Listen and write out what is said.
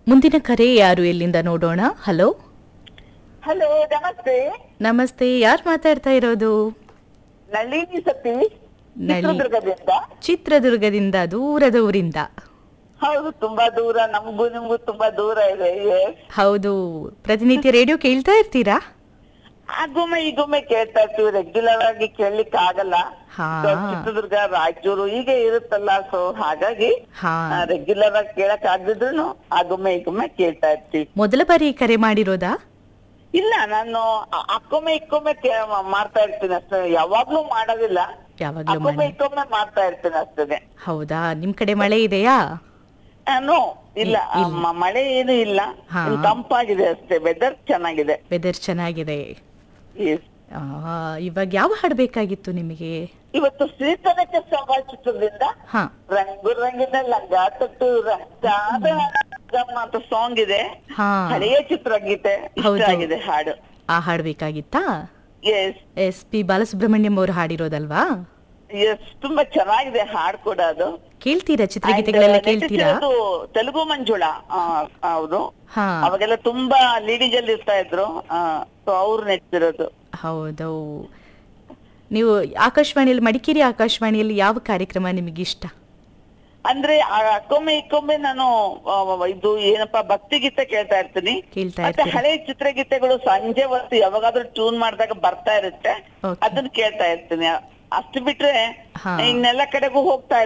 ಮುಂದಿನ ಕರೆ ಯಾರು ಎಲ್ಲಿಂದ ನೋಡೋಣ ಹಲೋ ಹಲೋ ನಮಸ್ತೆ ನಮಸ್ತೆ ಯಾರು ಮಾತಾಡ್ತಾ ಇರೋದು ನಳಿನಿ ಸತೀಶ್ ನಳಿ- ಚಿತ್ರದುರ್ಗದಿಂದ ಚಿತ್ರದುರ್ಗದಿಂದ ದೂರದ ಊರಿಂದ ಹೌದು ತುಂಬಾ ದೂರ ನಮಗೂ ನಿಮ್ಗೂ ತುಂಬಾ ದೂರ ಇದೆ yes. ಹೌದು ಪ್ರತಿನಿತ್ಯ ರೇಡಿಯೋ ಕೇಳ್ತಾ ಇರ್ತೀರಾ ಆಗೊಮ್ಮೆ ಈಗೊಮ್ಮೆ ಕೇಳ್ತಾ ಇರ್ತೀವಿ ರೆಗ್ಯುಲರ್ ಆಗಿ ಕೇಳಲಿಕ್ಕೆ ಆಗಲ್ಲ ಹಾ. So, ಚಿತ್ರದುರ್ಗ ರಾಯಚೂರು ಹೀಗೆ ಇರುತ್ತಲ್ಲ ಸೊ ಹಾಗಾಗಿ ಹಾ ರೆಗ್ಯುಲರ್ ಆಗಿ ಕೇಳಕ್ ಆಗದಿದ್ರು ಆಗೊಮ್ಮೆ ಈಗೊಮ್ಮೆ ಕೇಳ್ತಾ ಇರ್ತೀವಿ ಮೊದಲ ಬಾರಿ ಕರೆ ಮಾಡಿರೋದಾ ಇಲ್ಲ ನಾನು ಅ- ಅಕ್ಕೊಮ್ಮೆ ಇಕ್ಕೊಮ್ಮೆ ಕೇ- ಮಾಡ್ತಾ ಇರ್ತೀನಿ ಅಷ್ಟೇ ಯಾವಾಗ್ಲೂ ಮಾಡೋದಿಲ್ಲ ಯಾವಾಗ್ಲೂ ಅಕ್ಕೊಮ್ಮೆ ಮಾಡಿ ಇಕ್ಕೊಮ್ಮೆ ಮಾಡ್ತಾ ಇರ್ತೀನಿ ಅಷ್ಟೇ ಹೌದಾ ನಿಮ್ ಕಡೆ ಮಳೆ ಇದೆಯಾ ನೋ ಇಲ್ಲ ಆ, ಮ- ಮಳೆ ಏನು ಇಲ್ಲ ಹಾ. ಇಲ್ಲಿ ತಂಪಾಗಿದೆ ಅಷ್ಟೇ ವೆದರ್ ಚೆನ್ನಾಗಿದೆ ವೆದರ್ ಚೆನ್ನಾಗಿದೆ Yes. ಆ, ಇವಾಗ ಯಾವ ಹಾಡು ಬೇಕಾಗಿತ್ತು ನಿಮಗೆ ಇವತ್ತು ಶ್ರೀತನಕ ಸಭಾ ಚಿತ್ರದಿಂದ ಹಾ ರಂಗು ರಂಗಿನ ಲಂಗ ತೊಟ್ಟು ರಂಗಾದ ಗಮ್ಮ ಅಂತ ಸಾಂಗ್ ಇದೆ ಹಾ ಹಳೆಯ ಚಿತ್ರಗೀತೆ ಇಷ್ಟ ಹೌದು. ಆಗಿದೆ ಹಾಡು ಆ ಹಾಡು ಬೇಕಾಗಿತ್ತಾ ಎಸ್ ಎಸ್ ಪಿ ಬಾಲಸುಬ್ರಹ್ಮಣ್ಯಂ ಅವರು ಹಾಡಿರೋದಲ್ವಾ ಎಸ್ ತುಂಬಾ ಚೆನ್ನಾಗಿದೆ ಹಾಡು ಕೂಡ ಅದು ಕೇಳ್ತೀರಾ ಚಿತ್ರಗೀತೆಗಳೆಲ್ಲ And, ಕೇಳ್ತೀರಾ ನಟಿಸಿರೋದು ತೆಲುಗು ಮಂಜುಳ ಅವರು ಹಾ ಅವಾಗೆಲ್ಲ ತುಂಬಾ ಲೀಡಿಂಗ್ ಅಲ್ಲಿ ಇರ್ತಾ ಇದ್ರು ಸೊ ಅವ್ರು ನೆಚ್ಚಿರೋದು ಹೌದು ನೀವು ಆಕಾಶವಾಣಿಯಲ್ಲಿ ಮಡಿಕೇರಿ ಆಕಾಶವಾಣಿಯಲ್ಲಿ ಯಾವ ಕಾರ್ಯಕ್ರಮ ನಿಮಗೆ ಇಷ್ಟ ಅಂದ್ರೆ ಆ ಅಕ್ಕೊಮ್ಮೆ ಇಕ್ಕೊಮ್ಮೆ ನಾನು ಆ, ಇದು ಏನಪ್ಪಾ ಭಕ್ತಿ ಗೀತೆ ಕೇಳ್ತಾ ಇರ್ತೀನಿ ಕೇಳ್ತಾ ಮತ್ತೆ ಇರ್ತೀರಾ ಹಳೆ ಚಿತ್ರಗೀತೆಗಳು ಸಂಜೆ ಹೊತ್ತು ಯಾವಾಗಾದ್ರೂ ಟ್ಯೂನ್ ಮಾಡಿದಾಗ ಬರ್ತಾ ಇರುತ್ತೆ Okay. ಅದನ್ನ ಕೇಳ್ತಾ ಇರ್ತೀನಿ ಅಷ್ಟು ಬಿಟ್ರೆ ಹಾ. ಇನ್ನೆಲ್ಲ ಕಡೆಗೂ ಹೋಗ್ತಾ